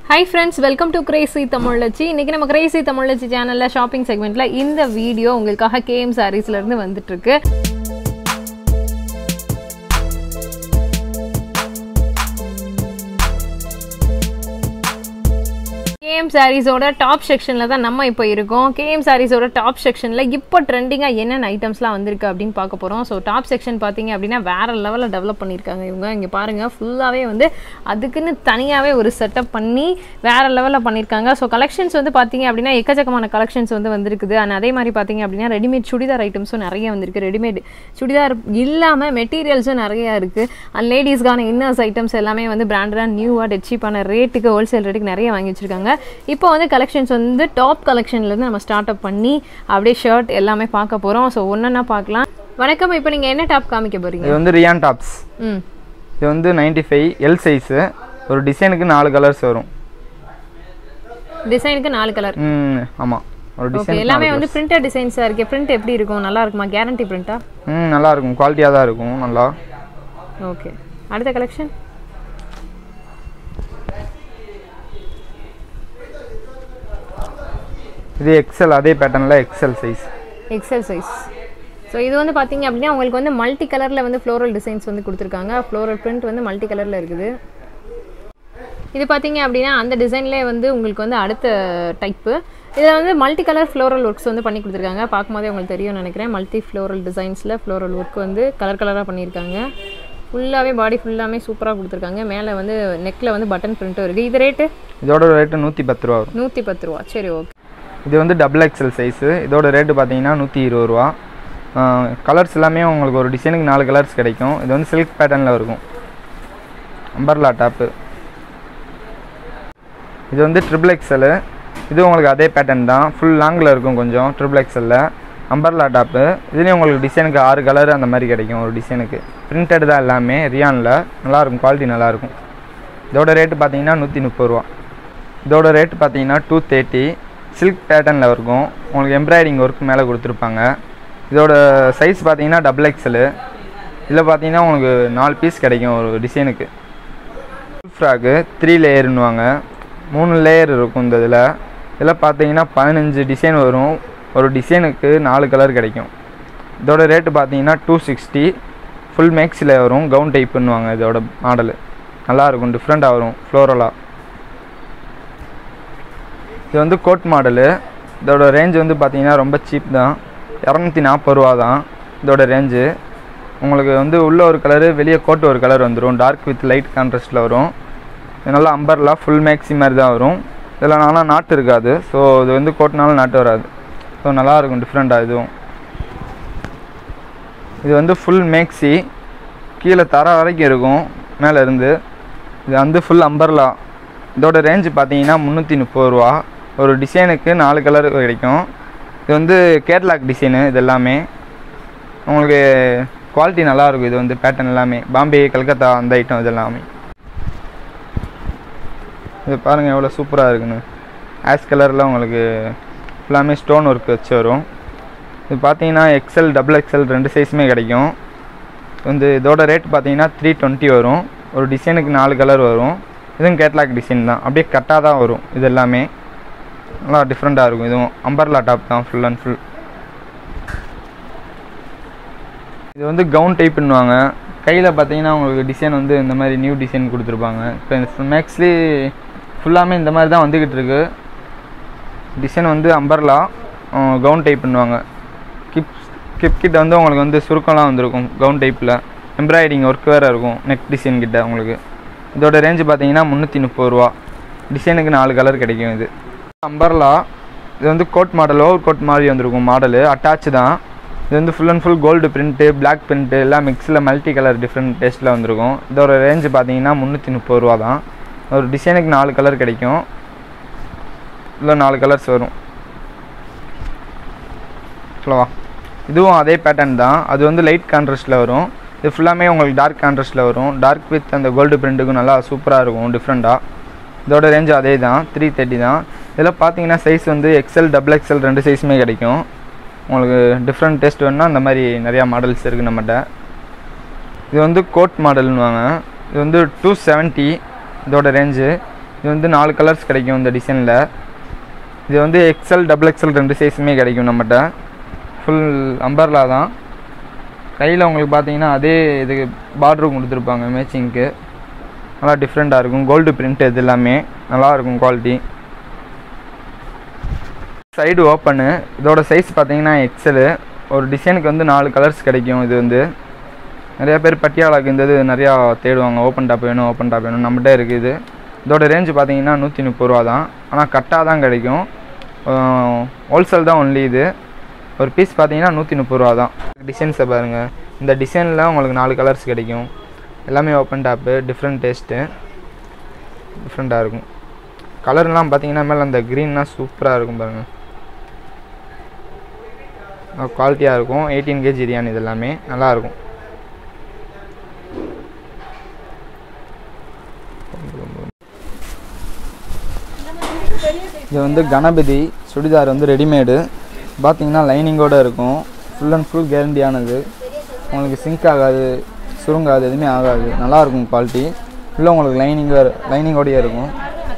High friends welcome to crazy தமிழச்சி இன்னைக்கு நம்ம கிரேசி தமிழச்சி சேனலில் ஷாப்பிங் செக்மெண்ட்ல இந்த வீடியோ உங்களுக்காக கேஎம் சாரீஸ்ல இருந்து வந்துட்டு இருக்கு கேஎம் சாரீஸோட டாப் செக்ஷனில் தான் நம்ம இப்போ இருக்கோம் கேஎம் சாரீஸோட டாப் செக்ஷனில் இப்போ ட்ரெண்டிங்காக என்னென்ன ஐட்டம்ஸ்லாம் வந்திருக்கு அப்படின்னு பார்க்க போகிறோம் ஸோ டாப் செக்ஷன் பார்த்தீங்க அப்படின்னா வேறு லெவலில் டெவலப் பண்ணியிருக்காங்க இவங்க இங்கே பாருங்கள் ஃபுல்லாகவே வந்து அதுக்குன்னு தனியாகவே ஒரு செட்டப் பண்ணி வேறு லெவலில் பண்ணியிருக்காங்க ஸோ கலெக்ஷன்ஸ் வந்து பார்த்தீங்க அப்படின்னா எக்கச்சக்கமான கலெக்ஷன்ஸ் வந்து வந்திருக்குது அண்ட் அதே மாதிரி பார்த்தீங்க அப்படின்னா ரெடிமேட் சுடிதார் ஐட்டம்ஸும் நிறைய வந்திருக்கு ரெடிமேட் சுடிதார் இல்லாமல் மெட்டீரியல்ஸும் நிறையா இருக்குது அண்ட் லேடிஸ்க்கான இன்னர்ஸ் ஐட்டம்ஸ் எல்லாமே வந்து பிராண்டடாக நியூவாக டெட் சீப்பான ரேட்டுக்கு ஹோல்சேல் ரேட்டுக்கு நிறைய வாங்கி வச்சிருக்காங்க இப்போ வந்து கலெக்ஷன்ஸ் வந்து டாப் கலெக்ஷன்லேருந்து நம்ம ஸ்டார்ட் அப் பண்ணி அப்படியே ஷர்ட் எல்லாமே பார்க்க போகிறோம் ஸோ ஒன்றா பார்க்கலாம் வணக்கம் இப்போ நீங்கள் என்ன டாப் காமிக்க போகிறீங்க இது வந்து ரியான் டாப்ஸ் ம் இது வந்து 95 ஃபைவ் எல் சைஸு ஒரு டிசைனுக்கு நாலு கலர்ஸ் வரும் டிசைனுக்கு நாலு கலர் ம் ஆமாம் ஒரு ஓகே டிசைன் எல்லாமே வந்து பிரிண்டட் டிசைன்ஸாக இருக்கு பிரிண்ட் எப்படி இருக்கும் நல்லா இருக்குமா கேரண்டி பிரிண்டா ம் நல்லா இருக்கும் குவாலிட்டியாக தான் இருக்கும் நல்லா ஓகே அடுத்த கலெக்ஷன் இது எக்ஸல் அதே பேட்டர்னில் XL size XL size so இது வந்து பார்த்தீங்க அப்படின்னா உங்களுக்கு வந்து மல்டி கலரில் வந்து ஃப்ளோரல் டிசைன்ஸ் வந்து கொடுத்துருக்காங்க ஃப்ளோரல் பிரிண்ட் வந்து மல்டி கலரில் இருக்குது இது பார்த்தீங்க அப்படின்னா அந்த டிசைன்லேயே வந்து உங்களுக்கு வந்து அடுத்த டைப்பு இதில் வந்து மல்டி கலர் ஃப்ளோரல் ஒர்க்ஸ் வந்து பண்ணி கொடுத்துருக்காங்க பார்க்கும்போதே உங்களுக்கு தெரியும்னு நினைக்கிறேன் மல்டி ஃப்ளோரல் டிசைன்ஸில் ஃப்ளோரல் ஒர்க் வந்து கலர் கலராக பண்ணியிருக்காங்க ஃபுல்லாகவே பாடி ஃபுல்லாமே சூப்பராக கொடுத்துருக்காங்க மேலே வந்து நெக்கில் வந்து பட்டன் பிரிண்ட்டும் இருக்குது இது ரேட்டு இதோட ரேட்டு நூற்றி பத்து ரூபா வரும் நூற்றி பத்து ரூபா சரி ஓகே இது வந்து டபுள் எக்ஸல் சைஸு இதோட ரேட்டு பார்த்தீங்கன்னா நூற்றி இருபது ரூபா கலர்ஸ் எல்லாமே உங்களுக்கு ஒரு டிசைனுக்கு நாலு கலர்ஸ் கிடைக்கும் இது வந்து சில்க் பேட்டர்னில் இருக்கும் அம்பர்லா டாப்பு இது வந்து ட்ரிபிள் எக்ஸலு இது உங்களுக்கு அதே பேட்டர்ன் தான் ஃபுல் லாங்கில் இருக்கும் கொஞ்சம் ட்ரிபிள் எக்ஸலில் அம்பர்லா டாப்பு இதுலேயும் உங்களுக்கு டிசைனுக்கு ஆறு கலர் அந்த மாதிரி கிடைக்கும் ஒரு டிசைனுக்கு பிரிண்டட் தான் எல்லாமே ரியானில் நல்லாயிருக்கும் குவாலிட்டி நல்லாயிருக்கும் இதோட ரேட்டு பார்த்தீங்கன்னா நூற்றி முப்பது ரூபா இதோட ரேட் பார்த்தீங்கன்னா டூ தேர்ட்டி சில்க் பேட்டர்னில் இருக்கும் உங்களுக்கு எம்ப்ராய்டிங் ஒர்க் மேலே கொடுத்துருப்பாங்க இதோட சைஸ் பார்த்தீங்கன்னா டபுள் எக்ஸலு இதில் பார்த்தீங்கன்னா உங்களுக்கு நாலு பீஸ் கிடைக்கும் ஒரு டிசைனுக்கு ஃப்ராக்கு த்ரீ லேயர்னுவாங்க மூணு லேயர் இருக்கும் இந்த இதில் இதில் பார்த்தீங்கன்னா பதினஞ்சு டிசைன் வரும் ஒரு டிசைனுக்கு நாலு கலர் கிடைக்கும் இதோட ரேட்டு பார்த்தீங்கன்னா டூ சிக்ஸ்டி ஃபுல் மேக்ஸில் வரும் கவுன் டைப்புன்னுவாங்க இதோட மாடலு நல்லாயிருக்கும் டிஃப்ரெண்ட்டாக வரும் ஃப்ளோரலாக இது வந்து கோட் மாடலு இதோட ரேஞ்ச் வந்து பார்த்தீங்கன்னா ரொம்ப சீப் தான் இரநூத்தி நாற்பது ரூபா தான் இதோட ரேஞ்சு உங்களுக்கு வந்து உள்ள ஒரு கலரு வெளியே கோட் ஒரு கலர் வந்துடும் டார்க் வித் லைட் கான்ட்ராஸ்ட்டில் வரும் இது நல்லா அம்பர்லா ஃபுல் மேக்ஸி மாதிரி தான் வரும் இதில் ஆனால் நாட்டு இருக்காது ஸோ இது வந்து கோட்னால நாட்டு வராது ஸோ நல்லாயிருக்கும் டிஃப்ரெண்ட்டாக இதுவும் இது வந்து ஃபுல் மேக்ஸி கீழே தர வரைக்கும் இருக்கும் மேலே இருந்து இது வந்து ஃபுல் அம்பர்லா இதோட ரேஞ்சு பார்த்தீங்கன்னா முந்நூற்றி முப்பது ரூபா ஒரு டிசைனுக்கு நாலு கலர் கிடைக்கும் இது வந்து கேட்லாக் டிசைனு இது எல்லாமே உங்களுக்கு குவாலிட்டி நல்லாயிருக்கும் இது வந்து பேட்டர்ன் எல்லாமே பாம்பே கல்கத்தா அந்த ஐட்டம் இது எல்லாமே இது பாருங்கள் எவ்வளோ சூப்பராக இருக்குன்னு ஆஷ் கலரில் உங்களுக்கு ஃபுல்லாமே ஸ்டோன் ஒர்க் வச்சு வரும் இது பார்த்தீங்கன்னா எக்ஸல் டபுள் எக்ஸல் ரெண்டு சைஸுமே கிடைக்கும் வந்து இதோட ரேட் பார்த்தீங்கன்னா த்ரீ டுவெண்ட்டி வரும் ஒரு டிசைனுக்கு நாலு கலர் வரும் இதுவும் கேட்லாக் டிசைன் தான் அப்படியே கட்டாக தான் வரும் இது எல்லாமே நல்லா டிஃப்ரெண்ட்டாக இருக்கும் இதுவும் அம்பர்லா டாப் தான் ஃபுல் அண்ட் ஃபுல் இது வந்து கவுன் டைப்புன்னுவாங்க கையில் பார்த்தீங்கன்னா உங்களுக்கு டிசைன் வந்து இந்த மாதிரி நியூ டிசைன் கொடுத்துருப்பாங்க இப்போ இந்த மேக்ஸ்லி ஃபுல்லாமே இந்த மாதிரி தான் வந்துக்கிட்டு இருக்கு டிசைன் வந்து அம்பர்லா கவுன் டைப் பண்ணுவாங்க கிப் கிப் கிட்ட வந்து உங்களுக்கு வந்து சுருக்கம்லாம் வந்திருக்கும் கவுன் டைப்பில் எம்ப்ராய்டிங் ஒர்க் வேறு இருக்கும் நெக் டிசைன் கிட்ட உங்களுக்கு இதோட ரேஞ்சு பார்த்தீங்கன்னா முந்நூற்றி முப்பது ரூபா டிசைனுக்கு நாலு கலர் கிடைக்கும் இது அம்பர்லா இது வந்து கோட் மாடல் ஓவர் கோட் மாதிரி வந்திருக்கும் மாடலு அட்டாச் தான் இது வந்து full and full gold print black print எல்லாம் மிக்ஸில் மல்டி கலர் டிஃப்ரெண்ட் டேஸ்ட்டில் வந்திருக்கும் இதோட ரேஞ்சு பார்த்தீங்கன்னா முந்நூற்றி முப்பது ரூபா தான் ஒரு டிசைனுக்கு நாலு கலர் கிடைக்கும் இல்லை நாலு கலர்ஸ் வரும் சொல்லவா இதுவும் அதே பேட்டர்ன் தான் அது வந்து லைட் கான்ட்ராஸ்ட்டில் வரும் இது ஃபுல்லாமே உங்களுக்கு டார்க் கான்ட்ராஸ்ட்டில் வரும் டார்க் வித் அந்த கோல்டு பிரிண்ட்டுக்கும் நல்லா சூப்பராக இருக்கும் டிஃப்ரெண்ட்டாக இதோட ரேஞ்சு அதே தான் த்ரீ தேர்ட்டி தான் இதில் பார்த்தீங்கன்னா சைஸ் வந்து எக்ஸல் டபுள் எக்ஸல் ரெண்டு சைஸுமே கிடைக்கும் உங்களுக்கு டிஃப்ரெண்ட் டேஸ்ட் வேணுன்னா அந்த மாதிரி நிறையா மாடல்ஸ் இருக்குது நம்மகிட்ட இது வந்து கோட் மாடல்னுவாங்க இது வந்து டூ செவன்ட்டி இதோட ரேஞ்சு இது வந்து நாலு கலர்ஸ் கிடைக்கும் இந்த டிசைனில் இது வந்து எக்ஸல் டபுள் எக்ஸல் ரெண்டு சைஸுமே கிடைக்கும் நம்மகிட்ட ஃபுல் அம்பர்லா தான் கையில் உங்களுக்கு பார்த்தீங்கன்னா அதே இது பார்டரும் கொடுத்துருப்பாங்க மேட்சிங்க்கு நல்லா டிஃப்ரெண்ட்டாக இருக்கும் கோல்டு பிரிண்ட் இது எல்லாமே நல்லா இருக்கும் குவாலிட்டி சைடு ஓப்பனு இதோட சைஸ் பார்த்தீங்கன்னா எக்ஸலு ஒரு டிசைனுக்கு வந்து நாலு கலர்ஸ் கிடைக்கும் இது வந்து நிறைய பேர் பட்டியாலாக்கு இந்த இது நிறையா தேடுவாங்க ஓப்பன் டாப் வேணும் ஓப்பன் டாப் வேணும் நம்மகிட்ட இருக்குது இதோட ரேஞ்சு பார்த்தீங்கன்னா நூற்றி முப்பது ரூபா தான் ஆனால் கட்டாக தான் கிடைக்கும் ஹோல்சேல் தான் ஒன்லி இது ஒரு பீஸ் பார்த்தீங்கன்னா நூற்றி முப்பது ரூபா தான் டிசைன்ஸை பாருங்கள் இந்த டிசைனில் உங்களுக்கு நாலு கலர்ஸ் கிடைக்கும் எல்லாமே ஓப்பன் டாப்பு டிஃப்ரெண்ட் டேஸ்ட்டு டிஃப்ரெண்ட்டாக இருக்கும் கலர்லாம் பார்த்தீங்கன்னா மேலே அந்த க்ரீன்லாம் சூப்பராக இருக்கும் பாருங்கள் குவாலிட்டியாக இருக்கும் எயிட்டீன் கேஜி பிரியாணி இது எல்லாமே நல்லாயிருக்கும் இது வந்து கணபதி சுடிதார் வந்து ரெடிமேடு பார்த்தீங்கன்னா லைனிங்கோடு இருக்கும் ஃபுல் அண்ட் ஃபுல் கேரண்டியானது உங்களுக்கு சிங்க் ஆகாது சுருங்காது எதுவுமே ஆகாது நல்லாயிருக்கும் குவாலிட்டி ஃபுல்லாக உங்களுக்கு லைனிங் லைனிங்கோடையே இருக்கும்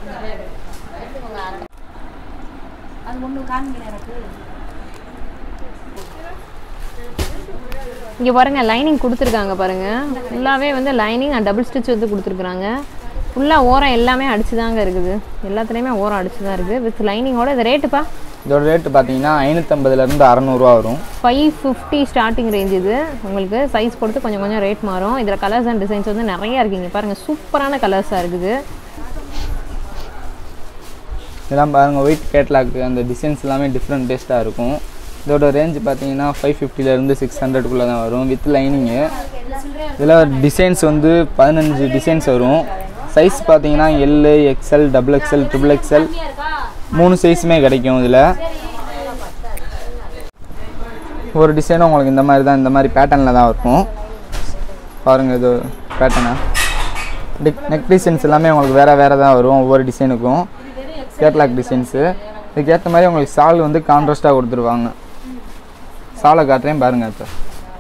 இங்கே பாருங்கள் லைனிங் கொடுத்துருக்காங்க பாருங்கள் ஃபுல்லாகவே வந்து லைனிங் அண்ட் டபுள் ஸ்டிச் வந்து கொடுத்துருக்குறாங்க ஃபுல்லாக ஓரம் எல்லாமே அடிச்சு தாங்க இருக்குது எல்லாத்துலேயுமே ஓரம் அடிச்சு தான் இருக்குது வித் லைனிங்கோட இது ரேட்டுப்பா இதோட ரேட்டு பார்த்தீங்கன்னா ஐநூற்றம்பதுலேருந்து அறநூறுவா வரும் ஃபைவ் ஃபிஃப்டி ஸ்டார்டிங் ரேஞ்ச் இது உங்களுக்கு சைஸ் பொறுத்து கொஞ்சம் கொஞ்சம் ரேட் மாறும் இதில் கலர்ஸ் அண்ட் டிசைன்ஸ் வந்து நிறைய இருக்குங்க பாருங்கள் சூப்பரான கலர்ஸாக இருக்குது இதெல்லாம் பாருங்கள் ஒயிட் கேட்லாக்கு அந்த டிசைன்ஸ் எல்லாமே டிஃப்ரெண்ட் டேஸ்ட்டாக இருக்கும் இதோட ரேஞ்ச் பார்த்தீங்கன்னா ஃபைவ் ஃபிஃப்டிலேருந்து சிக்ஸ் ஹண்ட்ரட்குள்ளே தான் வரும் வித் லைனிங்கு இதில் டிசைன்ஸ் வந்து பதினஞ்சு டிசைன்ஸ் வரும் சைஸ் பார்த்தீங்கன்னா L XL double XL triple XL மூணு சைஸுமே கிடைக்கும் இதில் ஒரு டிசைனும் உங்களுக்கு இந்த மாதிரி தான் இந்த மாதிரி பேட்டர்னில் தான் இருக்கும் பாருங்கள் இது பேட்டர்னா நெக் டிசைன்ஸ் எல்லாமே உங்களுக்கு வேறு வேறு தான் வரும் ஒவ்வொரு டிசைனுக்கும் கேட்லாக் டிசைன்ஸு இதுக்கேற்ற மாதிரி உங்களுக்கு சால் வந்து கான்ட்ராஸ்ட்டாக கொடுத்துருவாங்க சாலை காட்டுறேன் பாருங்கள் இப்போ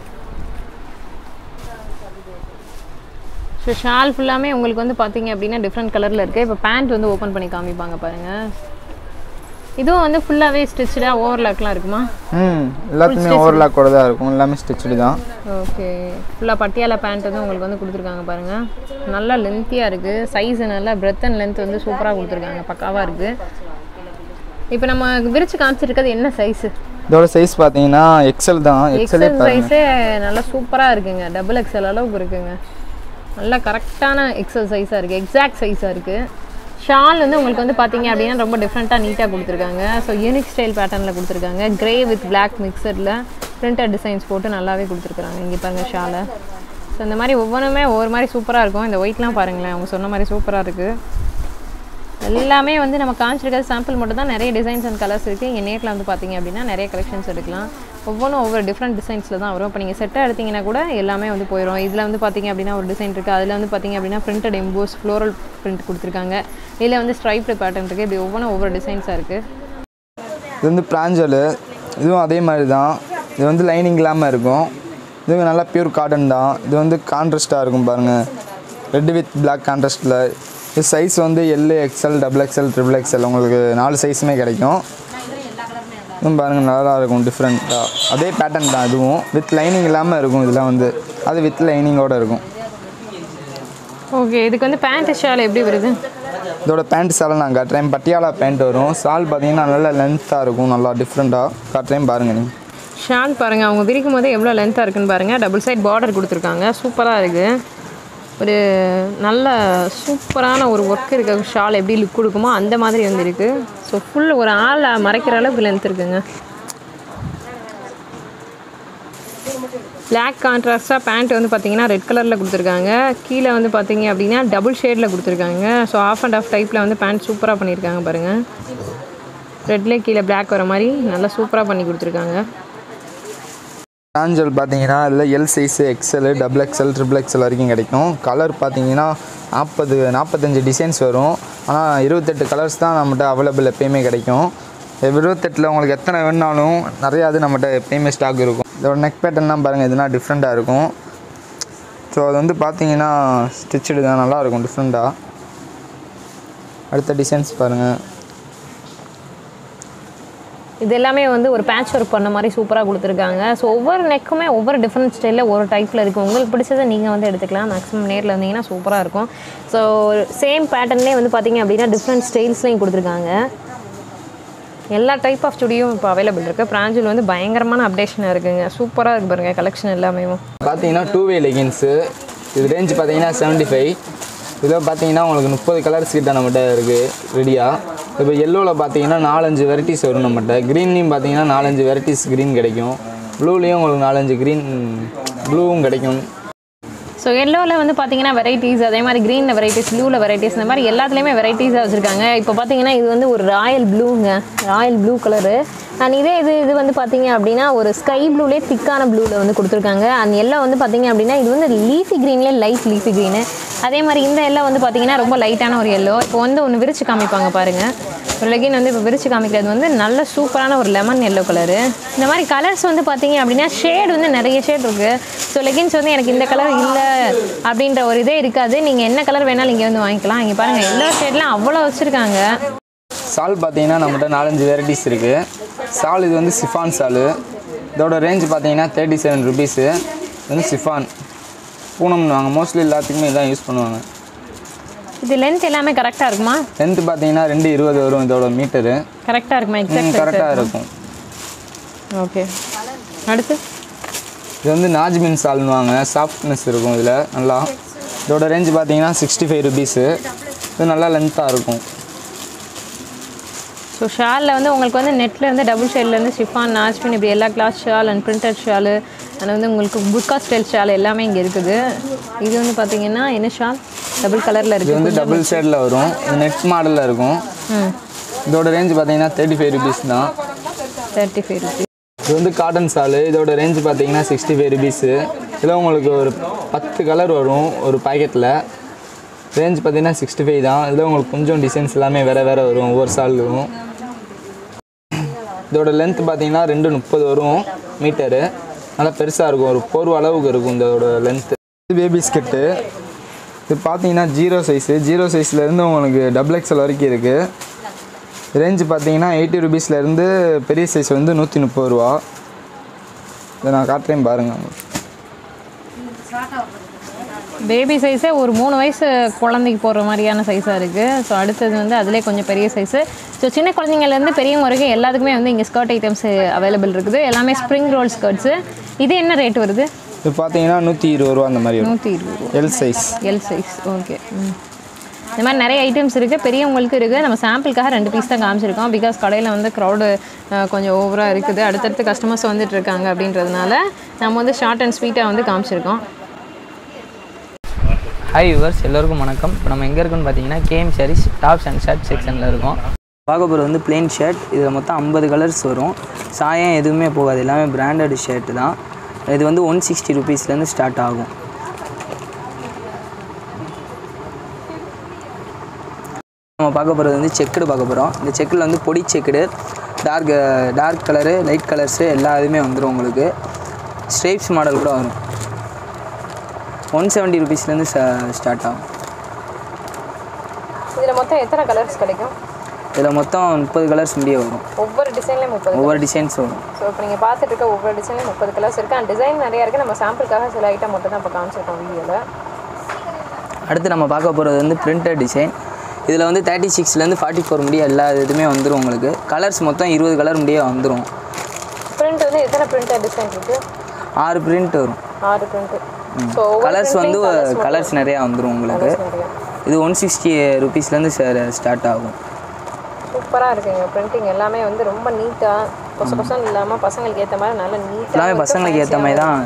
ஸோ ஷால் ஃபுல்லாமே உங்களுக்கு வந்து பார்த்தீங்க அப்படின்னா டிஃப்ரெண்ட் கலரில் இருக்குது இப்போ பேண்ட் வந்து ஓப்பன் பண்ணி காமிப்பாங்க பாருங்கள் இதுவும் வந்து ஃபுல்லாகவே ஸ்டிச்சாக ஓவர்லாக்லாம் இருக்குமா ம் எல்லாத்துக்குமே ஓவர்லாக்கோட தான் இருக்கும் எல்லாமே ஸ்டிச்சுடு தான் ஓகே ஃபுல்லாக பட்டியாலா பேண்ட் வந்து உங்களுக்கு வந்து கொடுத்துருக்காங்க பாருங்கள் நல்லா லென்த்தியாக இருக்குது சைஸ் நல்லா பிரெத் அண்ட் லென்த் வந்து சூப்பராக கொடுத்துருக்காங்க பக்காவாக இருக்குது இப்போ நம்ம விரிச்சு காமிச்சிருக்கிறது என்ன சைஸு இதோட சைஸ் பார்த்தீங்கன்னா எக்ஸல் தான் எக்ஸலே எக்ஸல் சைஸே நல்லா சூப்பராக இருக்குங்க டபுள் எக்ஸல் அளவுக்கு இருக்குங்க நல்லா கரெக்டான எக்ஸல் சைஸாக இருக்குது எக்ஸாக்ட் சைஸாக இருக்குது ஷால் வந்து உங்களுக்கு வந்து பார்த்தீங்க அப்படின்னா ரொம்ப டிஃப்ரெண்ட்டாக நீட்டாக கொடுத்துருக்காங்க ஸோ யூனிக் ஸ்டைல் பேட்டர்னில் கொடுத்துருக்காங்க கிரே வித் பிளாக் மிக்சரில் பிரிண்டட் டிசைன்ஸ் போட்டு நல்லாவே கொடுத்துருக்குறாங்க இங்கே பாருங்க ஷாலை ஸோ இந்த மாதிரி ஒவ்வொன்றுமே ஒவ்வொரு மாதிரி சூப்பராக இருக்கும் இந்த ஒயிட்லாம் பாருங்களேன் அவங்க சொன்ன மாதிரி சூப்பராக இருக்குது எல்லாமே வந்து நம்ம காமிச்சிருக்கிறது சாம்பிள் மட்டும் தான் நிறைய டிசைன்ஸ் அண்ட் கலர்ஸ் இருக்குது இங்கே நேரில் வந்து பார்த்தீங்க அப்படின்னா நிறைய கலெக்ஷன்ஸ் எடுக்கலாம் ஒவ்வொன்றும் ஒவ்வொரு டிஃப்ரெண்ட் டிசைன்ஸில் தான் வரும் இப்போ நீங்கள் செட்டாக எடுத்தீங்கன்னா கூட எல்லாமே வந்து போயிடும் இதில் வந்து பார்த்தீங்க அப்படின்னா ஒரு டிசைன் இருக்குது அதில் வந்து பார்த்தீங்க அப்படின்னா பிரிண்டட் எம்போஸ் ஃப்ளோரல் பிரிண்ட் கொடுத்துருக்காங்க இதில் வந்து ஸ்ட்ரைப்டு பேட்டர்ன் இருக்குது இப்படி ஒவ்வொன்றும் ஒவ்வொரு டிசைன்ஸாக இருக்குது இது வந்து பிராஞ்சலு இதுவும் அதே மாதிரி தான் இது வந்து லைனிங் இல்லாமல் இருக்கும் இது நல்லா பியூர் காட்டன் தான் இது வந்து கான்ட்ராஸ்ட்டாக இருக்கும் பாருங்கள் ரெட் வித் பிளாக் கான்ட்ராஸ்ட்டில் இது சைஸ் வந்து L XL double XL triple XL உங்களுக்கு நாலு சைஸுமே கிடைக்கும் இதுவும் பாருங்கள் நல்லா இருக்கும் டிஃப்ரெண்ட்டாக அதே பேட்டர்ன் தான் இதுவும் வித் லைனிங் இல்லாமல் இருக்கும் இதெல்லாம் வந்து அது வித் லைனிங்கோடு இருக்கும் ஓகே இதுக்கு வந்து பேண்ட் ஷால் எப்படி வருது இதோட பேண்ட் சாலை நான் காட்டுறேன் பட்டியாலா பேண்ட் வரும் சால் பார்த்தீங்கன்னா நல்லா லென்த்தாக இருக்கும் நல்லா டிஃப்ரெண்ட்டாக காட்டுறேன் பாருங்கள் நீங்கள் ஷால் பாருங்கள் அவங்க விரிக்கும் போது எவ்வளோ லென்த்தாக இருக்குன்னு பாருங்கள் டபுள் சைட் பார்டர் கொடுத்துருக்காங்க சூப்பராக இருக்குது ஒரு நல்ல சூப்பரான ஒரு ஒர்க் இருக்க ஷால் எப்படி லுக் கொடுக்குமோ அந்த மாதிரி வந்து இருக்குது ஸோ ஃபுல் ஒரு ஆளை மறைக்கிற அளவுக்கு லென்த் இருக்குங்க Black கான்ட்ராஸ்டாக பேண்ட் வந்து பார்த்தீங்கன்னா ரெட் கலரில் கொடுத்துருக்காங்க கீழே வந்து பார்த்தீங்க அப்படின்னா டபுள் ஷேடில் கொடுத்துருக்காங்க ஸோ ஆஃப் அண்ட் ஆஃப் டைப்பில் வந்து பேண்ட் சூப்பராக பண்ணியிருக்காங்க பாருங்கள் ரெட்லேயே கீழே Black வர மாதிரி நல்லா சூப்பராக பண்ணி கொடுத்துருக்காங்க ஆஞ்சல் பார்த்தீங்கன்னா அதில் L size XL double XL triple XL வரைக்கும் கிடைக்கும் கலர் பார்த்தீங்கன்னா நாற்பது நாற்பத்தஞ்சு டிசைன்ஸ் வரும் ஆனால் இருபத்தெட்டு கலர்ஸ் தான் நம்மகிட்ட அவைலபிள் எப்பயுமே கிடைக்கும் இருபத்தெட்டில் உங்களுக்கு எத்தனை வேணாலும் நிறையா அது நம்மகிட்ட எப்பயுமே ஸ்டாக் இருக்கும் இதோட நெக் பேட்டர்ன்லாம் பாருங்கள் இதெல்லாம் டிஃப்ரெண்ட்டாக இருக்கும் ஸோ அது வந்து பார்த்தீங்கன்னா ஸ்டிச்சுடு தான் நல்லாயிருக்கும் டிஃப்ரெண்ட்டாக அடுத்த டிசைன்ஸ் பாருங்கள் இது எல்லாமே வந்து ஒரு பேட்ச் ஒர்க் பண்ண மாதிரி சூப்பராக கொடுத்துருக்காங்க ஸோ ஒவ்வொரு நெக்குமே ஒவ்வொரு டிஃப்ரெண்ட் ஸ்டைலில் ஒரு டைப்பில் இருக்குது உங்களுக்கு பிடிச்சதை நீங்கள் வந்து எடுத்துக்கலாம் மேக்ஸிமம் நேரில் வந்தீங்கன்னா சூப்பராக இருக்கும் ஸோ சேம் பேட்டர்ன்லேயே வந்து பார்த்தீங்க அப்படின்னா டிஃப்ரெண்ட் ஸ்டைல்ஸ்லையும் கொடுத்துருக்காங்க எல்லா டைப் ஆஃப் ஸ்டுடியோவும் இப்போ அவைலபிள் இருக்குது பிராஞ்சில் வந்து பயங்கரமான அப்டேஷனாக இருக்குங்க சூப்பராக இருக்கு பாருங்கள் கலெக்ஷன் எல்லாமே பார்த்தீங்கன்னா டூ வே லெகின்ஸு இது ரேஞ்ச் பார்த்தீங்கன்னா செவன்ட்டி ஃபைவ் இதில் பார்த்தீங்கன்னா உங்களுக்கு முப்பது கலர்ஸ் கிட்ட நம்மகிட்ட இருக்குது ரெடியாக இப்போ எல்லோவில் பார்த்தீங்கன்னா நாலஞ்சு வெரைட்டிஸ் வரும் நம்மகிட்ட க்ரீன்லேயும் பார்த்தீங்கன்னா நாலஞ்சு வெரைட்டிஸ் க்ரீன் கிடைக்கும் ப்ளூலேயும் உங்களுக்கு நாலஞ்சு க்ரீன் ப்ளூவும் கிடைக்கும் ஸோ எல்லோவில் வந்து பார்த்தீங்கன்னா வெரைட்டிஸ் அதே மாதிரி க்ரீனில் வெரைட்டிஸ் ப்ளூவில் வெரைட்டிஸ் இந்த மாதிரி எல்லாத்துலேயுமே வெரைட்டிஸாக வச்சுருக்காங்க இப்போ பார்த்தீங்கன்னா இது வந்து ஒரு ராயல் ப்ளூங்க ராயல் ப்ளூ கலரு அண்ட் இதே இது இது வந்து பார்த்தீங்க அப்படின்னா ஒரு ஸ்கை ப்ளூலேயே திக்கான ப்ளூவில் வந்து கொடுத்துருக்காங்க அண்ட் எல்லாம் வந்து பார்த்தீங்க அப்படின்னா இது வந்து லீஃபி க்ரீன்லேயே லைட் லீஃபி க்ரீனு அதே மாதிரி இந்த எல்லாம் வந்து பார்த்தீங்கன்னா ரொம்ப லைட்டான ஒரு எல்லோ இப்போ வந்து ஒன்று விரிச்சு காமிப்பாங்க பாருங்கள் ஒரு லெகின் வந்து இப்போ விரிச்சு காமிக்கிறது வந்து நல்ல சூப்பரான ஒரு லெமன் எல்லோ கலரு இந்த மாதிரி கலர்ஸ் வந்து பார்த்தீங்க அப்படின்னா ஷேட் வந்து நிறைய ஷேட் இருக்குது ஸோ லெகின்ஸ் வந்து எனக்கு இந்த கலர் இல்லை அப்படின்ற ஒரு இதே இருக்காது நீங்கள் என்ன கலர் வேணாலும் இங்கே வந்து வாங்கிக்கலாம் இங்கே பாருங்கள் எல்லா ஷேட்லாம் அவ்வளோ வச்சுருக்காங்க சால் பார்த்தீங்கன்னா நம்மகிட்ட நாலஞ்சு வெரைட்டிஸ் இருக்குது சால் இது வந்து சிஃபான் சால் இதோட ரேஞ்ச் பார்த்தீங்கன்னா தேர்ட்டி செவன் ருபீஸு இது வந்து சிஃபான் பூனம்னுவாங்க மோஸ்ட்லி எல்லாத்துக்குமே இதான் யூஸ் பண்ணுவாங்க இது லென்த் எல்லாமே கரெக்டாக இருக்குமா லென்த்து பார்த்தீங்கன்னா ரெண்டு இருபது வரும் இதோட மீட்டரு கரெக்டாக இருக்குமா எக்ஸாக்ட் கரெக்டாக இருக்கும் ஓகே அடுத்து இது வந்து நாஜ்மின் சால்னுவாங்க சாஃப்ட்னஸ் இருக்கும் இதில் நல்லா இதோட ரேஞ்ச் பார்த்தீங்கன்னா சிக்ஸ்டி ஃபைவ் ருபீஸு இது நல்லா லென்த்தாக இருக்கும் ஸோ ஷாலில் வந்து உங்களுக்கு வந்து நெட்டில் வந்து டபுள் ஷேட்லேருந்து ஷிஃபான் நாச்பின் இப்படி எல்லா கிளாஸ் shawl and printed shawl and வந்து உங்களுக்கு புக்கா ஸ்டைல் ஷால் எல்லாமே இங்கே இருக்குது இது வந்து பார்த்தீங்கன்னா என்ன ஷால் டபுள் கலரில் இது இருக்குது வந்து டபுள் ஷேடில் வரும் இது நெட் மாடலில் இருக்கும் ம் இதோட ரேஞ்ச் பார்த்தீங்கன்னா தேர்ட்டி ஃபைவ் ருபீஸ் தான் தேர்ட்டி ஃபைவ் ருபீஸ் இது வந்து காட்டன் சாலு இதோட ரேஞ்ச் பார்த்தீங்கன்னா சிக்ஸ்டி ஃபைவ் ருபீஸு இதில் உங்களுக்கு ஒரு பத்து கலர் வரும் ஒரு பாக்கெட்டில் ரேஞ்ச் பார்த்தீங்கன்னா சிக்ஸ்டி ஃபைவ் தான் இதில் உங்களுக்கு கொஞ்சம் டிசைன்ஸ் எல்லாமே வேறு வேறு வரும் ஒவ்வொரு சாலும் இதோட லென்த் பார்த்தீங்கன்னா ரெண்டு முப்பது வரும் மீட்டரு நல்லா பெருசாக இருக்கும் ஒரு போர்வ அளவுக்கு இருக்கும் இதோட லென்த்து இது பேபி ஸ்கெட்டு இது பார்த்தீங்கன்னா ஜீரோ சைஸு ஜீரோ சைஸ்லேருந்து உங்களுக்கு டபுள் எக்ஸல் வரைக்கும் இருக்குது ரேஞ்சு பார்த்தீங்கன்னா எயிட்டி ருபீஸ்லேருந்து பெரிய சைஸ் வந்து நூற்றி முப்பது ரூபா இதை நான் காட்டுறேன் பாருங்கள் பேபி சைஸே ஒரு மூணு வயசு குழந்தைக்கு போடுற மாதிரியான சைஸாக இருக்குது ஸோ அடுத்தது வந்து அதிலே கொஞ்சம் பெரிய சைஸு ஸோ சின்ன குழந்தைங்கள்லேருந்து பெரியவங்க வரைக்கும் எல்லாத்துக்குமே வந்து இங்கே ஸ்கர்ட் ஐட்டம்ஸ் அவைலபிள் இருக்குது எல்லாமே ஸ்ப்ரிங் ரோல் ஸ்கர்ட்ஸு இது என்ன ரேட் வருது இது பார்த்தீங்கன்னா நூற்றி இருபது ரூபா அந்த மாதிரி வரும் நூற்றி இருபது ரூபா L size L size okay இந்த மாதிரி நிறைய ஐட்டம்ஸ் இருக்குது பெரியவங்களுக்கு இருக்குது நம்ம சாம்பிளுக்காக ரெண்டு பீஸ் தான் காமிச்சிருக்கோம் பிகாஸ் கடையில் வந்து க்ரௌடு கொஞ்சம் ஓவராக இருக்குது அடுத்தடுத்து கஸ்டமர்ஸ் வந்துட்டு இருக்காங்க அப்படின்றதுனால நம்ம வந்து ஷார்ட் அண்ட் ஸ்வீட்டாக வந்து காமிச்சிருக்கோம் ஹாய் வியூவர்ஸ் எல்லோருக்கும் வணக்கம் இப்போ நம்ம எங்கே இருக்கோம்னு பார்த்தீங்கன்னா KM saris tops and shirt செக்ஷனில் இருக்கோம் பார்க்க போகிறது வந்து plain ஷர்ட் இதில் மொத்தம் ஐம்பது கலர்ஸ் வரும் சாயம் எதுவுமே போகாது எல்லாமே பிராண்டட் ஷர்ட் தான் இது வந்து ஒன் சிக்ஸ்டி ருபீஸ்லேருந்து ஸ்டார்ட் ஆகும் நம்ம பார்க்க போகிறது வந்து செக்குடு பார்க்க போகிறோம் இந்த செக்கில் வந்து பொடி checked dark dark colour light colours எல்லா இதுவுமே வந்துடும் உங்களுக்கு ஸ்ட்ரைப்ஸ் மாடல் கூட வரும் ஒன் செவன்ட்டி ருபீஸ்லேருந்து ஸ்டார்ட் ஆகும் இதில் மொத்தம் எத்தனை கலர்ஸ் கிடைக்கும் இதில் மொத்தம் முப்பது கலர்ஸ் முடிய வரும் ஒவ்வொரு டிசைன்லேயும் முப்பது ஒவ்வொரு டிசைன்ஸ் வரும் ஸோ இப்போ நீங்கள் பார்த்துட்டு இருக்க ஒவ்வொரு டிசைன்லையும் முப்பது கலர்ஸ் இருக்குது அண்ட் டிசைன் நிறையா இருக்குது நம்ம சாம்பிளுக்காக சில ஐட்டம் மட்டும் தான் இப்போ காமிச்சிருக்கோம் வீடியோவில் அடுத்து நம்ம பார்க்க போகிறது வந்து பிரிண்டட் டிசைன் இதில் வந்து தேர்ட்டி சிக்ஸ்லேருந்து ஃபார்ட்டி ஃபோர் முடிய எல்லா இதுவுமே வந்துடும் உங்களுக்கு கலர்ஸ் மொத்தம் இருபது கலர் முடிய வந்துடும் பிரிண்ட் வந்து எத்தனை பிரிண்டட் டிசைன் இருக்குது ஆறு பிரிண்ட் வரும் ஆறு பிரிண்ட் ஸோ கலர்ஸ் வந்து கலர்ஸ் நிறையா வந்துடும் உங்களுக்கு இது ஒன் சிக்ஸ்டி ருபீஸ்லேருந்து ஸ்டார்ட் ஆகும் சூப்பராக இருக்குங்க பிரிண்டிங் எல்லாமே வந்து ரொம்ப நீட்டாக கொச கொசம் இல்லாமல் பசங்களுக்கு ஏற்ற மாதிரி நல்ல நீட்டாக எல்லாமே பசங்களுக்கு ஏற்ற மாதிரி தான்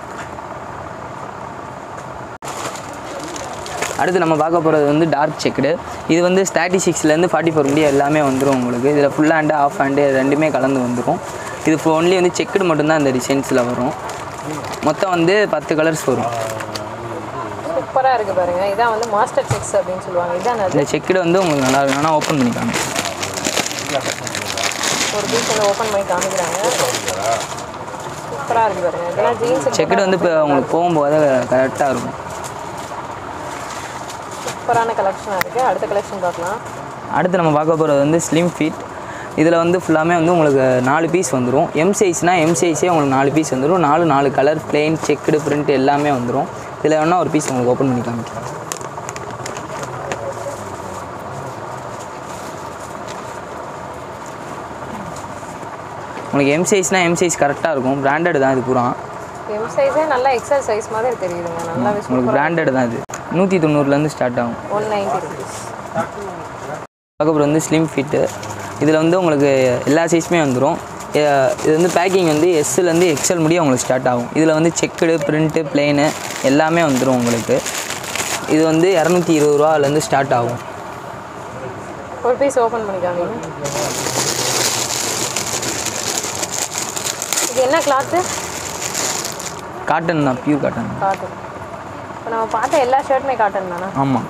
அடுத்து நம்ம பார்க்க போகிறது வந்து டார்க் செக்குடு இது வந்து தேர்ட்டி சிக்ஸ்லேருந்து ஃபார்ட்டி ஃபோர் முடிய எல்லாமே வந்துடும் உங்களுக்கு இதில் ஃபுல் ஹேண்டு ஆஃப் ஹேண்டு ரெண்டுமே கலந்து வந்துடும் இது ஒன்லி வந்து செக்குடு மட்டும்தான் இந்த டிசைன்ஸில் வரும் மொத்தம் வந்து பத்து கலர்ஸ் வரும் சூப்பராக இருக்குது பாருங்க இதான் வந்து மாஸ்டர் செக்ஸ் அப்படின்னு சொல்லுவாங்க இதான் அது இந்த செக்குடு வந்து உங்களுக்கு நல்லா வேணா ஓப்பன் பண்ணிக்காங்க ஒரு பீஸ் வந்து ஓப்பன் பண்ணி காமிக்கிறாங்க சூப்பராக இருக்குது பாருங்க இதெல்லாம் ஜீன்ஸ் செக்குடு வந்து இப்போ உங்களுக்கு போகும்போது கரெக்டாக இருக்கும் சூப்பரான கலெக்ஷனாக இருக்குது அடுத்த கலெக்ஷன் பார்க்கலாம் அடுத்து நம்ம பார்க்க போகிறது வந்து ஸ்லிம் ஃபிட் இதில் வந்து ஃபுல்லாமே வந்து உங்களுக்கு நாலு பீஸ் வந்துடும் எம் சைஸ்னால் எம் சைஸே உங்களுக்கு நாலு பீஸ் வந்துடும் நாலு நாலு கலர் பிளெயின் செக்குடு பிரிண்ட் எல்லாமே வந்துடும் இதில் வேணால் ஒரு பீஸ் உங்களுக்கு ஓப்பன் பண்ணி காமிக்கிறேன் உங்களுக்கு எம் சைஸ்னால் எம் சைஸ் கரெக்டாக இருக்கும் பிராண்டட் தான் இது பூரா எம் சைஸே நல்லா எக்ஸல் சைஸ் மாதிரி தெரியுதுங்க நல்லாவே உங்களுக்கு பிராண்டட் தான் இது நூற்றி தொண்ணூறுலேருந்து ஸ்டார்ட் ஆகும் ஒன் நைன்ட்டி ருபீஸ் அதுக்கப்புறம் வந்து ஸ்லிம் ஃபிட்டு இதில் வந்து உங்களுக்கு எல்லா சைஸுமே வந்துடும் இது வந்து பேக்கிங் வந்து எஸ்லேருந்து எக்ஸல் முடிய உங்களுக்கு ஸ்டார்ட் ஆகும் இதில் வந்து செக்குடு பிரிண்ட்டு பிளெயின் எல்லாமே வந்துடும் உங்களுக்கு இது வந்து இரநூத்தி இருபது ரூபாலேருந்து ஸ்டார்ட் ஆகும் ஒரு பீஸ் ஓப்பன் பண்ணிக்காங்க இது என்ன கிளாத்து காட்டன் தான் பியூர் காட்டன் காட்டன் இப்போ நம்ம பார்த்த எல்லா ஷர்ட்டுமே காட்டன் தானே ஆமாம்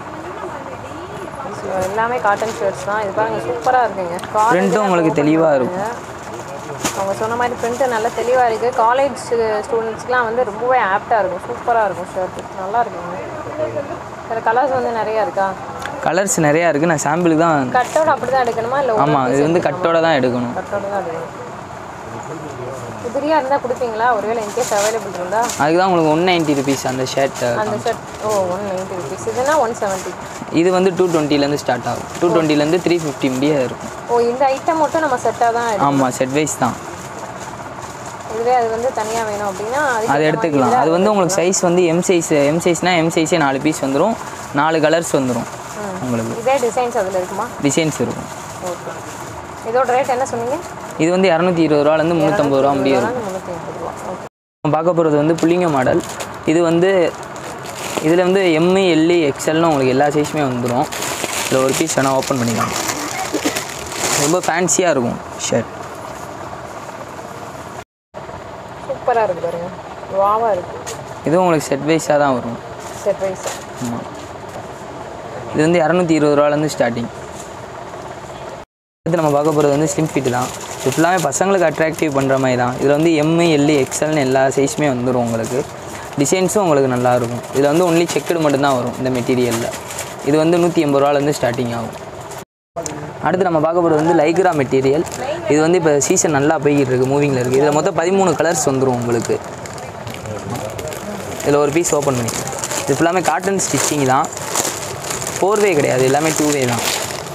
So, எல்லாமே காட்டன் ஷர்ட்ஸ் தான் இது பாருங்க சூப்பராக இருக்குங்க College Print-உம் உங்களுக்கு open தெளிவா பண்ணுங்க. அவங்க சொன்ன மாதிரி பிரிண்ட் நல்லா தெளிவாக இருக்குது காலேஜ் ஸ்டூடெண்ட்ஸ்க்குலாம் வந்து ரொம்பவே ஆப்டாக இருக்கும் சூப்பராக இருக்கும் ஷர்ட்டு நல்லா இருக்குங்க இதில் கலர்ஸ் வந்து நிறையா இருக்கா கலர்ஸ் நிறையா இருக்குது நான் சாம்பிளுக்கு தான் கட்டோட அப்படி தான் எடுக்கணுமா இல்லை ஆமாம் இது வந்து கட்டோட தான் எடுக்கணும் கட்டோட தான் எடுக்கணும் உதிரியாக இருந்தால் கொடுப்பீங்களா ஒருவேளை இன்கேஸ் அவைலபிள் இருந்தா அதுக்கு தான் உங்களுக்கு ஒன் நைன்ட்டி ருபீஸ் அந்த ஷர்ட் அந்த ஷர்ட் ஓ ஒன் நைன்ட்டி ருபீஸ் இதுனா ஒன் செவன்ட்டி இது வந்து டூ டுவெண்ட்டிலேருந்து ஸ்டார்ட் ஆகும் டூ டுவெண்ட்டிலேருந்து த்ரீ ஃபிஃப்டி முடிய இருக்கும் ஓ இந்த ஐட்டம் மட்டும் நம்ம செட்டாக தான் எடுக்கணும் ஆமாம் செட் வைஸ் தான் இதுவே அது வந்து தனியாக வேணும் அப்படின்னா அதுக்கு அது ஏத்த மாதிரி எடுத்துக்கலாம் இதுல அது வந்து உங்களுக்கு சைஸ் வந்து எம் சைஸ் எம் சைஸ்னால் எம் சைஸே நாலு பீஸ் வந்துடும் நாலு கலர்ஸ் வந்துடும் உங்களுக்கு இதே டிசைன்ஸ் அதில் இருக்குமா டிசைன்ஸ் இருக்கும் ஓகே இதோட ரேட் என்ன சொன்னீங்க இது வந்து இரநூத்தி இருபது ரூபாலேருந்து முந்நூற்றம்பது ரூபா முடியும் இருக்கும் முந்நூற்றி ஐம்பது ரூபா ஓகே நம்ம பார்க்க போகிறது வந்து புள்ளிங்க மாடல் இது வந்து இதில் வந்து எம்மு எல்லு எக்ஸ்எல்னு உங்களுக்கு எல்லா சைஸுமே வந்துடும் இதில் ஒரு பீஸ் வேணால் ஓப்பன் பண்ணிக்கலாம் ரொம்ப ஃபேன்சியாக இருக்கும் ஷர்ட் சூப்பராக இருக்குது பாருங்க வாவாக இருக்குது இதுவும் உங்களுக்கு செட் வைஸாக தான் வரும் செட் வைஸ் ஆமாம் இது வந்து இரநூத்தி இருபது ரூபாலேருந்து ஸ்டார்டிங் அடுத்து நம்ம பார்க்க போகிறது வந்து ஸ்லிம் ஃபிட் தான் இது ஃபுல்லாமே பசங்களுக்கு அட்ராக்டிவ் பண்ணுற மாதிரி தான் இதில் வந்து எம்மு எல்லு எக்ஸ்எல்னு எல்லா சைஸுமே வந்துடும் உங்களுக்கு டிசைன்ஸும் உங்களுக்கு நல்லா இருக்கும் இதில் வந்து ஒன்லி செக்குடு மட்டும்தான் வரும் இந்த மெட்டீரியலில் இது வந்து நூற்றி எண்பது ரூபாலேருந்து ஸ்டார்டிங் ஆகும் அடுத்து நம்ம பார்க்க போகிறது வந்து லைக்ரா மெட்டீரியல் இது வந்து இப்போ சீசன் நல்லா போய்கிட்டு இருக்குது மூவிங்கில் இருக்குது இதில் மொத்தம் பதிமூணு கலர்ஸ் வந்துடும் உங்களுக்கு இதில் ஒரு பீஸ் ஓப்பன் பண்ணி இது ஃபுல்லாமே காட்டன் ஸ்டிச்சிங் தான் ஃபோர் வே கிடையாது எல்லாமே டூ வே தான்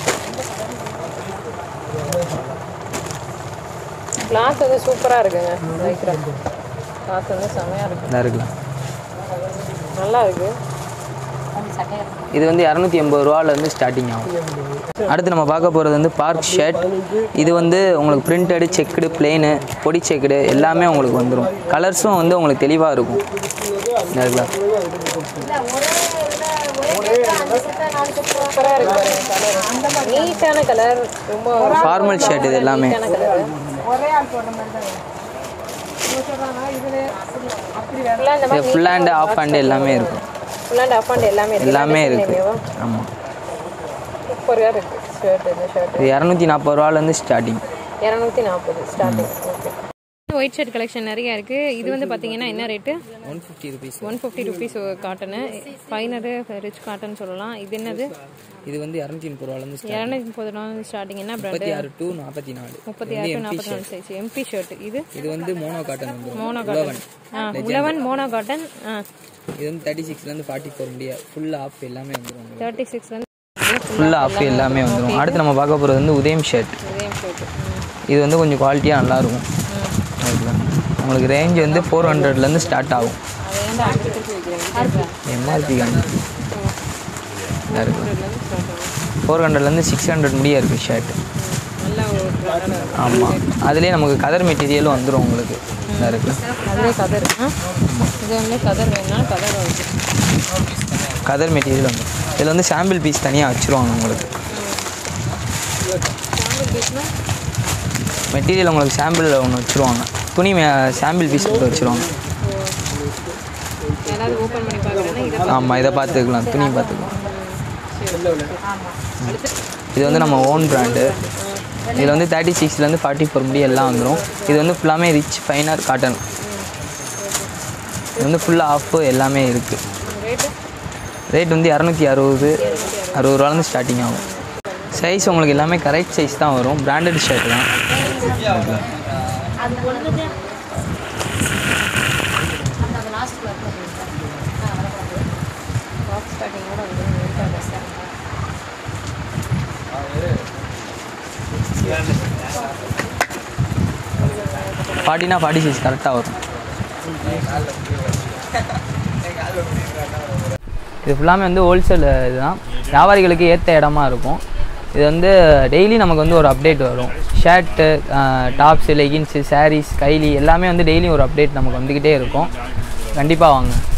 கிளாத் வந்து சூப்பராக இருக்குங்க லைக்ரா கிளாத் வந்து செமையாக இருக்குது இதாக இருக்கலாம் நல்லா இருக்குது இது வந்து இரநூத்தி எண்பது ரூபாலேருந்து ஸ்டார்டிங் ஆகும் அடுத்து நம்ம பார்க்க போகிறது வந்து பார்க் ஷர்ட் இது வந்து உங்களுக்கு பிரிண்டடு செக்குடு பிளெயின் பொடி செக்குடு எல்லாமே உங்களுக்கு வந்துடும் கலர்ஸும் வந்து உங்களுக்கு தெளிவாக இருக்கும் இந்த இருக்கலாம் சூப்பராக இருக்குது பாருங்க கலர் நீட்டான கலர் ரொம்ப ஃபார்மல் ஷர்ட் இது எல்லாமே நீட்டான கலர் ஃபுல்லாக இந்த இது மாதிரி ஃபுல் ஹேண்டு ஆஃப் ஹேண்டு எல்லாமே இருக்கும் ஃபுல் அண்ட் அப் அண்ட் எல்லாமே இருக்கு எல்லாமே இருக்குது ஆமாம் சூப்பராக இருக்குது ஷர்ட் இந்த ஷர்ட் இது இரநூத்தி நாற்பது ரூபாலேருந்து ஸ்டார்டிங் இரநூத்தி நாற்பது starting okay white shirt collection நிறைய இருக்கு இது வந்து பார்த்தீங்கன்னா என்ன rate one fifty rupees one fifty rupees cotton finer rich cotton சொல்லலாம் இது என்னது இது வந்து இரநூத்தி முப்பது ரூபாலேருந்து இரநூத்தி முப்பது ரூபா ஸ்டார்டிங் என்ன பிராண்டு முப்பத்தி ஆறு டு நாற்பத்தி நாலு முப்பத்தி ஆறு to நாற்பத்தி நாலு சைஸ் எம்பி ஷர்ட் இது இது வந்து மோனோ காட்டன் வந்து மோனோ காட்டன் ஆ உலவன் மோனோ காட்டன் ஆ இது வந்து தேர்ட்டி சிக்ஸ்லேருந்து ஃபார்ட்டி ஃபோர் முடிய ஃபுல் ஆஃப் எல்லாமே வந்துடும் தேர்ட்டி சிக்ஸ்லேருந்து ஃபுல்லாக ஆஃப் எல்லாமே வந்துடும் அடுத்து நம்ம பார்க்க போகிறது வந்து உதயம் ஷர்ட் இதே ஷர்ட் இது வந்து கொஞ்சம் குவாலிட்டியாக நல்லாயிருக்கும் அதுதான் உங்களுக்கு ரேஞ்ச் வந்து ஃபோர் ஹண்ட்ரட்லேருந்து ஸ்டார்ட் ஆகும் அதை ஏன்டா அஞ்சு திருப்பி வைக்கிறீங்க எம்ஆர்பி இருக்கும் ஃபோர் ஹண்ட்ரட்லேருந்து சிக்ஸ் ஹண்ட்ரட் முடிய இருக்குது ஷர்ட் நல்ல ஒரு brand. ஆமாம் அதுலேயே நமக்கு கதர் மெட்டீரியலும் வந்துடும் உங்களுக்கு இதாக இருக்குது அதுலேயே கதர் ஆ இது வந்து கதர் வேணும்னா கதர் வச்சு கதர் மெட்டீரியல் வந்துடும் இதில் வந்து சாம்பிள் பீஸ் தனியாக வச்சுருவாங்க உங்களுக்கு மெட்டீரியல் உங்களுக்கு சாம்பிளில் ஒன்று வச்சுருவாங்க துணி சாம்பிள் பீஸ் போட்டு வச்சுருவாங்க யாராவது ஓப்பன் பண்ணி பார்க்குறேன்னா இதை ஆமாம் இதை பார்த்துக்கலாம் துணி பார்த்துக்கலாம் இது வந்து நம்ம ஓன் பிராண்டு இதில் வந்து தேர்ட்டி சிக்ஸ்லேருந்து ஃபார்ட்டி ஃபோர் முடி எல்லாம் வந்துடும் இது வந்து ஃபுல்லாமே ரிச் ஃபைனர் காட்டன் இது வந்து ஃபுல்லாக ஆஃபு எல்லாமே இருக்குது ரேட்டு ரேட் வந்து இரநூத்தி அறுபது அறுபது ரூபாலேருந்து ஸ்டார்டிங் ஆகும் சைஸ் உங்களுக்கு எல்லாமே கரெக்ட் சைஸ் தான் வரும் பிராண்டட் ஷர்ட் தான் ஃபார்ட்டினா ஃபார்ட்டி சைஸ் கரெக்டாக வரும் இது ஃபுல்லாமே வந்து ஹோல்சேல் இதுதான் வியாபாரிகளுக்கு ஏற்ற இடமா இருக்கும் இது வந்து டெய்லி நமக்கு வந்து ஒரு அப்டேட் வரும் ஷர்ட்டு டாப்ஸு லெகின்ஸு சாரீஸ் கைலி எல்லாமே வந்து டெய்லி ஒரு அப்டேட் நமக்கு வந்துக்கிட்டே இருக்கும் கண்டிப்பாக வாங்க